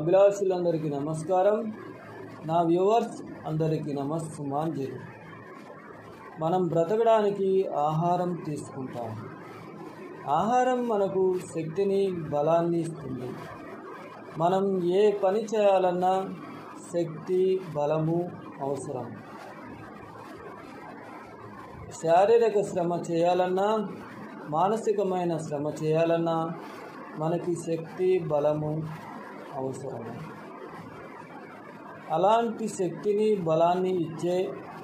అభిలాషులందరికీ నమస్కారం నా వ్యూవర్స్ అందరికీ నమస్సుమాంజలి మనం బ్రతకడానికి ఆహారం తీసుకుంటాం ఆహారం మనకు శక్తిని బలాన్ని ఇస్తుంది మనం ఏ పని చేయాలన్నా శక్తి బలము అవసరం శారీరక శ్రమ చేయాలన్నా మానసికమైన శ్రమ చేయాలన్నా మనకి శక్తి బలము అవసరం అలాంటి శక్తిని బలాన్ని ఇచ్చే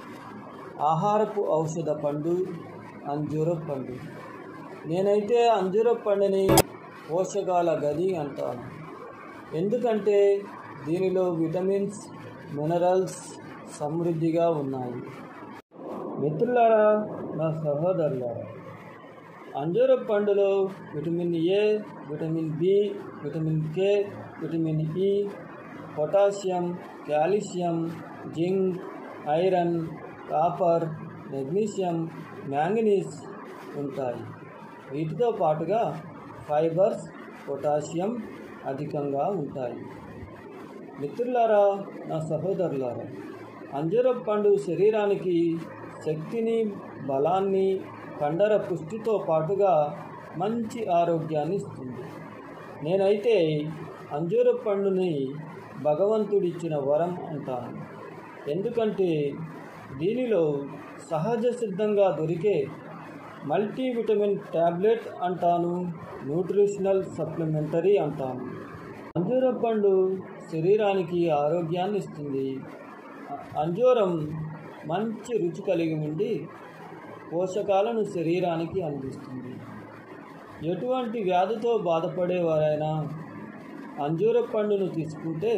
ఆహారపు ఔషధ పండు అంజూర పండు నేనైతే అంజూర పండుని పోషకాల గది అంటాను ఎందుకంటే దీనిలో విటమిన్స్ మినరల్స్ సమృద్ధిగా ఉన్నాయి మిత్రులారా నా సహోదరులారా అంజూర పండులో vitamin A vitamin B vitamin K vitamin E potassium calcium zinc iron copper magnesium manganese ఉంటాయి వీటితో పాటుగా ఫైబర్స్ పొటాషియం అధికంగా ఉంటాయి మిత్రులారా నా సహోదరులారా అంజూర పండు శరీరానికి శక్తిని బలాన్ని కండర పుష్టితో పాటుగా మంచి ఆరోగ్యాన్ని ఇస్తుంది నేనైతే అంజూర పండుని భగవంతుడిచ్చిన వరం అంటాను ఎందుకంటే దీనిలో సహజ సిద్ధంగా దొరికే మల్టీవిటమిన్ ట్యాబ్లెట్ అంటాను న్యూట్రిషనల్ సప్లిమెంటరీ అంటాను అంజూర పండు శరీరానికి ఆరోగ్యాన్ని ఇస్తుంది అంజూరం మంచి రుచి కలిగి ఉండి పోషకాలను శరీరానికి అందిస్తుంది ఎటువంటి వ్యాధితో బాధపడేవారైనా అంజూర పండును తీసుకుంటే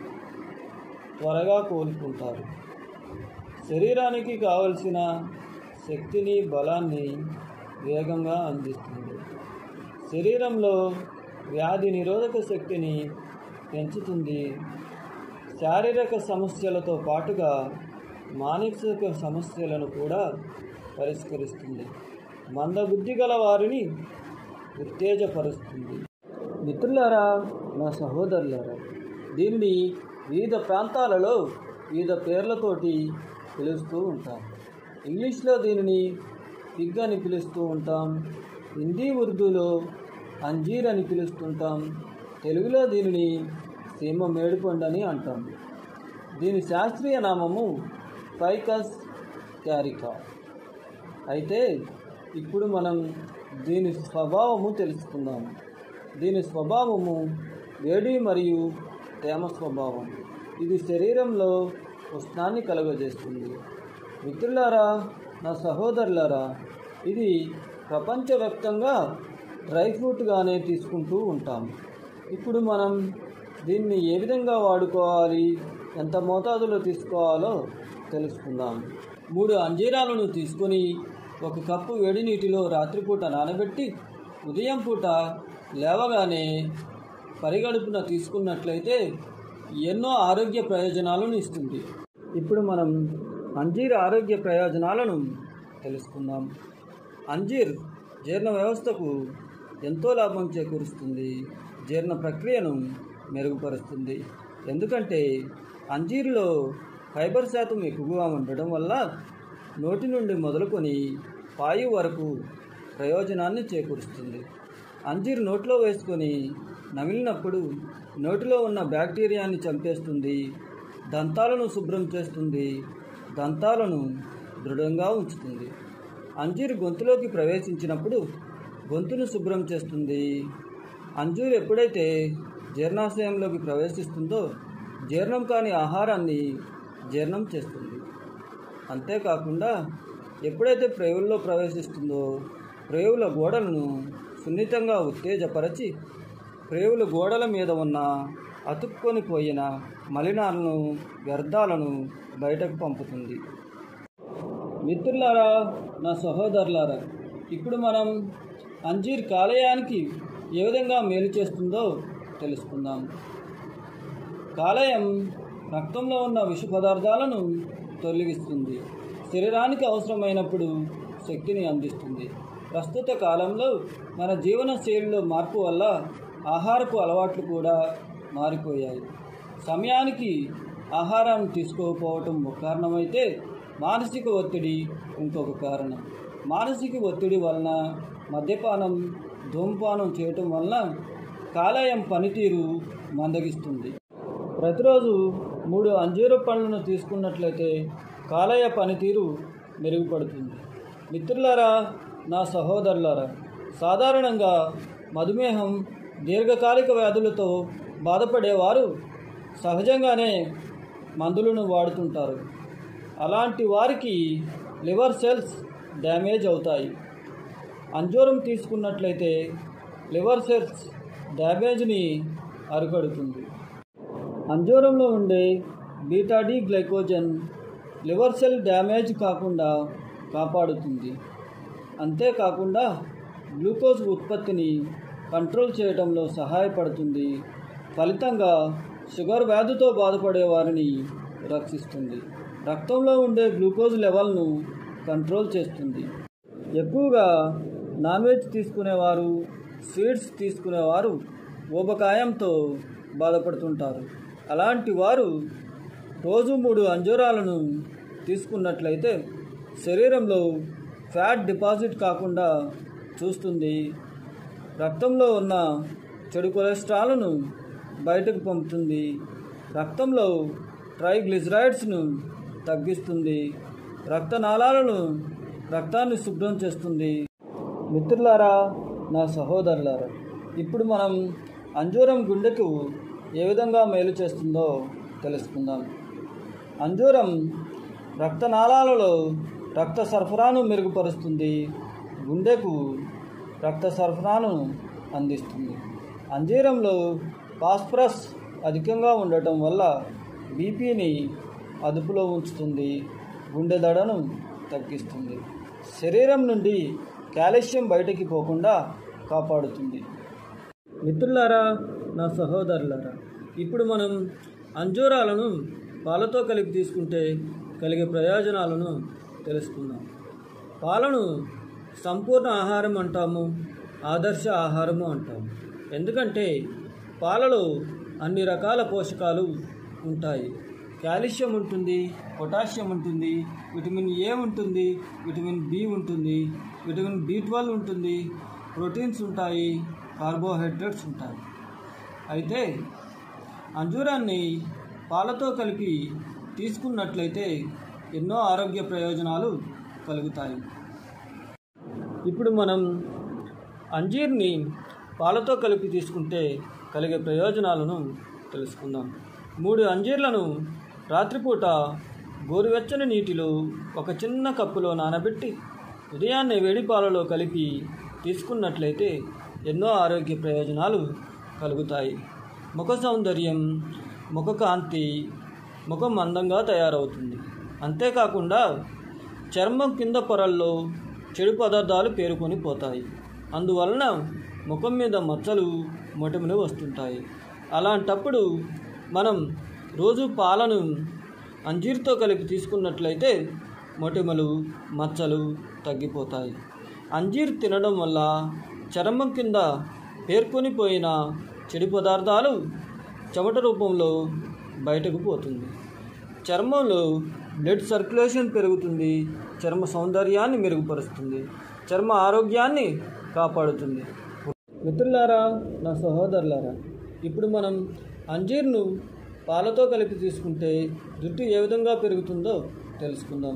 త్వరగా కోలుకుంటారు శరీరానికి కావలసిన శక్తిని బలాన్ని వేగంగా అందిస్తుంది శరీరంలో వ్యాధి నిరోధక శక్తిని పెంచుతుంది శారీరక సమస్యలతో పాటుగా మానసిక సమస్యలను కూడా పరిష్కరిస్తుంది మందబుద్ధి గల వారిని ఉత్తేజపరుస్తుంది మిత్రులారా నా సహోదరులారా దీన్ని వివిధ ప్రాంతాలలో వివిధ పేర్లతోటి పిలుస్తూ ఉంటాం ఇంగ్లీష్లో దీనిని పిగ్ అని పిలుస్తూ ఉంటాం హిందీ ఉర్దూలో అంజీర్ అని పిలుస్తుంటాం తెలుగులో దీనిని సీమ మేడిపండు అని అంటాం దీని శాస్త్రీయ నామము ఫైకస్ క్యారికా అయితే ఇప్పుడు మనం దీని స్వభావము తెలుసుకుందాము దీని స్వభావము వేడి మరియు తేమ స్వభావం ఇది శరీరంలో ఉష్ణాన్ని కలుగజేస్తుంది మిత్రులారా నా సహోదరులారా ఇది ప్రపంచవ్యాప్తంగా డ్రై ఫ్రూట్గానే తీసుకుంటూ ఉంటాం ఇప్పుడు మనం దీన్ని ఏ విధంగా వాడుకోవాలి ఎంత మోతాదులో తీసుకోవాలో తెలుసుకుందాం మూడు అంజీరాలను తీసుకొని ఒక కప్పు వేడి నీటిలో రాత్రిపూట నానబెట్టి ఉదయం పూట లేవగానే పరిగడుపున తీసుకున్నట్లయితే ఎన్నో ఆరోగ్య ప్రయోజనాలను ఇస్తుంది ఇప్పుడు మనం అంజీర్ ఆరోగ్య ప్రయోజనాలను తెలుసుకుందాం అంజీర్ జీర్ణ వ్యవస్థకు ఎంతో లాభం చేకూరుస్తుంది జీర్ణ ప్రక్రియను మెరుగుపరుస్తుంది ఎందుకంటే అంజీరులో ఫైబర్ శాతం ఎక్కువగా ఉండడం వల్ల నోటి నుండి మొదలుకొని పాయు వరకు ప్రయోజనాన్ని చేకూరుస్తుంది అంజీర్ నోట్లో వేసుకొని నమిలినప్పుడు నోటిలో ఉన్న బ్యాక్టీరియాని చంపేస్తుంది దంతాలను శుభ్రం చేస్తుంది దంతాలను దృఢంగా ఉంచుతుంది అంజీర్ గొంతులోకి ప్రవేశించినప్పుడు గొంతును శుభ్రం చేస్తుంది అంజూర్ ఎప్పుడైతే జీర్ణాశయంలోకి ప్రవేశిస్తుందో జీర్ణం కాని ఆహారాన్ని జీర్ణం చేస్తుంది అంతేకాకుండా ఎప్పుడైతే ప్రేవుల్లో ప్రవేశిస్తుందో ప్రేవుల గోడలను సున్నితంగా ఉత్తేజపరచి ప్రేవుల గోడల మీద ఉన్న అతుక్కొని పోయిన మలినాలను వ్యర్థాలను బయటకు పంపుతుంది మిత్రులారా నా సహోదరులారా ఇప్పుడు మనం అంజీర్ కాలేయానికి ఏ విధంగా మేలు చేస్తుందో తెలుసుకుందాం కాలేయం రక్తంలో ఉన్న విష పదార్థాలను తొలగిస్తుంది శరీరానికి అవసరమైనప్పుడు శక్తిని అందిస్తుంది ప్రస్తుత కాలంలో మన జీవన శైలిలో మార్పు వల్ల ఆహారపు అలవాట్లు కూడా మారిపోయాయి సమయానికి ఆహారం తీసుకోకపోవటం ఒక కారణమైతే మానసిక ఒత్తిడి ఇంకొక కారణం మానసిక ఒత్తిడి వలన మద్యపానం ధూమపానం చేయటం వలన కాలేయం పనితీరు మందగిస్తుంది ప్రతిరోజు మూడు అంజూర పండ్లను తీసుకున్నట్లయితే కాలేయ పనితీరు మెరుగుపడుతుంది మిత్రులారా నా సహోదరులారా సాధారణంగా మధుమేహం దీర్ఘకాలిక వ్యాధులతో బాధపడేవారు సహజంగానే మందులను వాడుతుంటారు అలాంటి వారికి లివర్ సెల్స్ డ్యామేజ్ అవుతాయి అంజూరం తీసుకున్నట్లయితే లివర్ సెల్స్ డ్యామేజ్ని అరికడుతుంది అంజూరంలో ఉండే beta D glycogen liver cell damage కాకుండా కాపాడుతుంది అంతేకాకుండా గ్లూకోజ్ ఉత్పత్తిని కంట్రోల్ చేయడంలో సహాయపడుతుంది ఫలితంగా షుగర్ వ్యాధితో బాధపడే వారిని రక్షిస్తుంది రక్తంలో ఉండే గ్లూకోజ్ లెవెల్ను కంట్రోల్ చేస్తుంది ఎక్కువగా నాన్ వెజ్ తీసుకునేవారు స్వీట్స్ తీసుకునేవారు ఊబకాయంతో బాధపడుతుంటారు అలాంటి వారు రోజు మూడు అంజూరాలను తీసుకున్నట్లయితే శరీరంలో ఫ్యాట్ డిపాజిట్ కాకుండా చూస్తుంది రక్తంలో ఉన్న చెడు కొలెస్ట్రాల్ను బయటకు పంపుతుంది రక్తంలో ట్రైగ్లిజరైడ్స్ను తగ్గిస్తుంది రక్తనాళాలను రక్తాన్ని శుభ్రం చేస్తుంది మిత్రులారా నా సహోదరులారా ఇప్పుడు మనం అంజూరం గుండెకు ఏ విధంగా మేలు చేస్తుందో తెలుసుకుందాం అంజూరం రక్తనాళాలలో రక్త సరఫరాను మెరుగుపరుస్తుంది గుండెకు రక్త సరఫరాను అందిస్తుంది అంజీరంలో ఫాస్ఫరస్ అధికంగా ఉండటం వల్ల బీపీని అదుపులో ఉంచుతుంది గుండె దడను తగ్గిస్తుంది శరీరం నుండి కాల్షియం బయటికి పోకుండా కాపాడుతుంది మిత్రులారా నా సహోదరులారా ఇప్పుడు మనం అంజూరాలను పాలతో కలిపి తీసుకుంటే కలిగే ప్రయోజనాలను తెలుసుకుందాం పాలను సంపూర్ణ ఆహారం అంటాము ఆదర్శ ఆహారము అంటాము ఎందుకంటే పాలలో అన్ని రకాల పోషకాలు ఉంటాయి కాల్షియం ఉంటుంది పొటాషియం ఉంటుంది విటమిన్ ఏ ఉంటుంది విటమిన్ బి ఉంటుంది విటమిన్ బి ట్వెల్వ్ ఉంటుంది ప్రోటీన్స్ ఉంటాయి కార్బోహైడ్రేట్స్ ఉంటాయి అయితే అంజూరాన్ని పాలతో కలిపి తీసుకున్నట్లయితే ఎన్నో ఆరోగ్య ప్రయోజనాలు కలుగుతాయి ఇప్పుడు మనం అంజీర్ని పాలతో కలిపి తీసుకుంటే కలిగే ప్రయోజనాలను తెలుసుకుందాం మూడు అంజీర్లను రాత్రిపూట గోరువెచ్చని నీటిలో ఒక చిన్న కప్పులో నానబెట్టి ఉదయాన్నే వేడి పాలలో కలిపి తీసుకున్నట్లయితే ఎన్నో ఆరోగ్య ప్రయోజనాలు కలుగుతాయి ముఖ సౌందర్యం ముఖ కాంతి ముఖం అందంగా తయారవుతుంది అంతేకాకుండా చర్మం కింద పొరల్లో చెడు పదార్థాలు పేరుకొని పోతాయి అందువలన ముఖం మీద మచ్చలు మొటిమలు వస్తుంటాయి అలాంటప్పుడు మనం రోజు పాలను అంజీర్తో కలిపి తీసుకున్నట్లయితే మొటిమలు మచ్చలు తగ్గిపోతాయి అంజీర్ తినడం వల్ల చర్మం కింద పేర్కొని పోయిన చెడు పదార్థాలు చెమట రూపంలో బయటకు పోతుంది చర్మంలో బ్లడ్ సర్క్యులేషన్ పెరుగుతుంది చర్మ సౌందర్యాన్ని మెరుగుపరుస్తుంది చర్మ ఆరోగ్యాన్ని కాపాడుతుంది మిత్రులారా నా సహోదరులారా ఇప్పుడు మనం అంజీర్ను పాలతో కలిపి తీసుకుంటే జుట్టు ఏ విధంగా పెరుగుతుందో తెలుసుకుందాం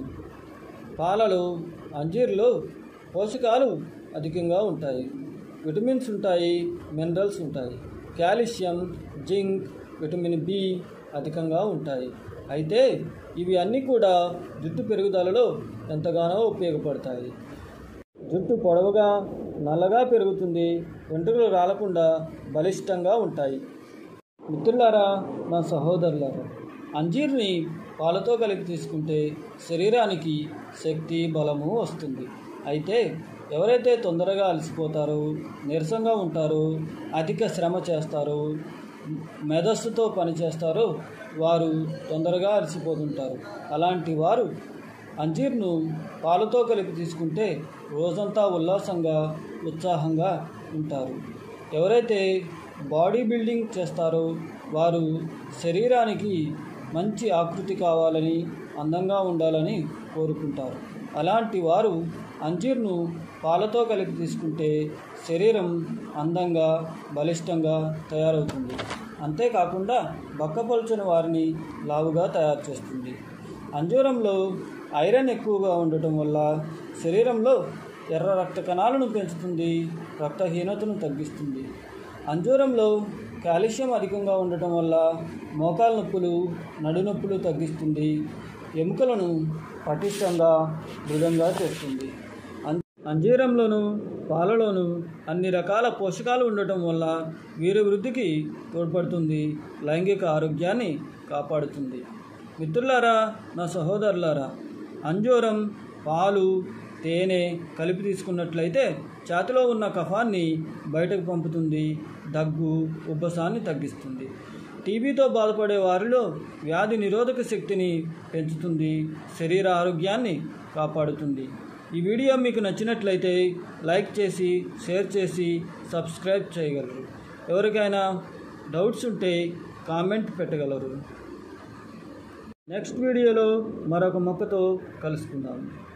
పాలలో అంజీర్లో పోషకాలు అధికంగా ఉంటాయి విటమిన్స్ ఉంటాయి మినరల్స్ ఉంటాయి కాల్షియం జింక్ విటమిన్ బి అధికంగా ఉంటాయి అయితే ఇవి అన్నీ కూడా జుట్టు పెరుగుదలలో ఎంతగానో ఉపయోగపడతాయి జుట్టు పొడవుగా నల్లగా పెరుగుతుంది వెంట్రుకలు రాలకుండా బలిష్టంగా ఉంటాయి మిత్రులారా నా సహోదరులారా అంజీర్ని పాలతో కలిపి తీసుకుంటే శరీరానికి శక్తి బలము వస్తుంది అయితే ఎవరైతే తొందరగా అలసిపోతారో నీరసంగా ఉంటారో అధిక శ్రమ చేస్తారో మేధస్సుతో పనిచేస్తారో వారు తొందరగా అలసిపోతుంటారు అలాంటి వారు అంజీర్ను పాలతో కలిపి తీసుకుంటే రోజంతా ఉల్లాసంగా ఉత్సాహంగా ఉంటారు ఎవరైతే బాడీ బిల్డింగ్ చేస్తారో వారు శరీరానికి మంచి ఆకృతి కావాలని అందంగా ఉండాలని కోరుకుంటారు అలాంటి వారు అంజీర్ను పాలతో కలిపి తీసుకుంటే శరీరం అందంగా బలిష్టంగా తయారవుతుంది అంతేకాకుండా బక్కపలుచని వారిని లావుగా తయారు చేస్తుంది అంజూరంలో ఐరన్ ఎక్కువగా ఉండటం వల్ల శరీరంలో ఎర్ర రక్త కణాలను పెంచుతుంది రక్తహీనతను తగ్గిస్తుంది అంజూరంలో కాల్షియం అధికంగా ఉండటం వల్ల మోకాలు నొప్పులు నడునొప్పులు తగ్గిస్తుంది ఎముకలను పటిష్టంగా దృఢంగా చేస్తుంది అం- అంజీరంలోను పాలలోను అన్ని రకాల పోషకాలు ఉండటం వల్ల వీరి వృద్ధికి తోడ్పడుతుంది లైంగిక ఆరోగ్యాన్ని కాపాడుతుంది మిత్రులారా నా సహోదరులారా అంజూరం పాలు తేనె కలిపి తీసుకున్నట్లయితే ఛాతిలో ఉన్న కఫాన్ని బయటకు పంపుతుంది దగ్గు ఉబ్బసాన్ని తగ్గిస్తుంది టీబీతో బాధపడే వారిలో వ్యాధి నిరోధక శక్తిని పెంచుతుంది శరీర ఆరోగ్యాన్ని కాపాడుతుంది ఈ వీడియో మీకు నచ్చినట్లయితే లైక్ చేసి షేర్ చేసి సబ్స్క్రైబ్ చేయగలరు ఎవరికైనా డౌట్స్ ఉంటే కామెంట్ పెట్టగలరు నెక్స్ట్ వీడియోలో మరొక మొక్కతో కలుసుకుందాం